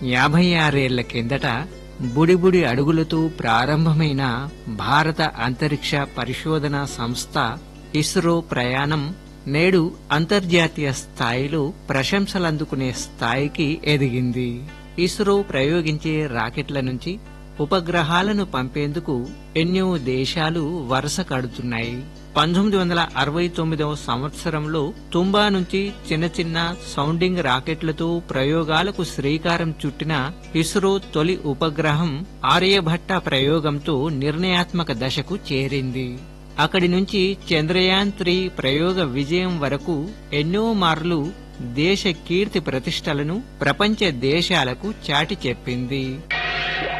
యాభై ఆరేళ్ల కిందట బుడిబుడి అడుగులతో ప్రారంభమైన భారత అంతరిక్ష పరిశోధన సంస్థ ఇస్రో ప్రయాణం నేడు అంతర్జాతీయ స్థాయిలో ప్రశంసలందుకునే స్థాయికి ఎదిగింది ఇస్రో ప్రయోగించే రాకెట్ల నుంచి ఉపగ్రహాలను పంపేందుకు ఎన్నో దేశాలు వరుస కడుతున్నాయి పంతొమ్మిది వందల అరవై తొమ్మిదవ సంవత్సరంలో తుంబా నుంచి చిన్న చిన్న సౌండింగ్ రాకెట్లతో ప్రయోగాలకు శ్రీకారం చుట్టిన ఇస్రో తొలి ఉపగ్రహం ఆర్యభట్ట ప్రయోగంతో నిర్ణయాత్మక దశకు చేరింది అక్కడి నుంచి చంద్రయాన్ త్రీ ప్రయోగ విజయం వరకు ఎన్నో మార్లు దేశ కీర్తి ప్రతిష్టలను ప్రపంచ దేశాలకు చాటి చెప్పింది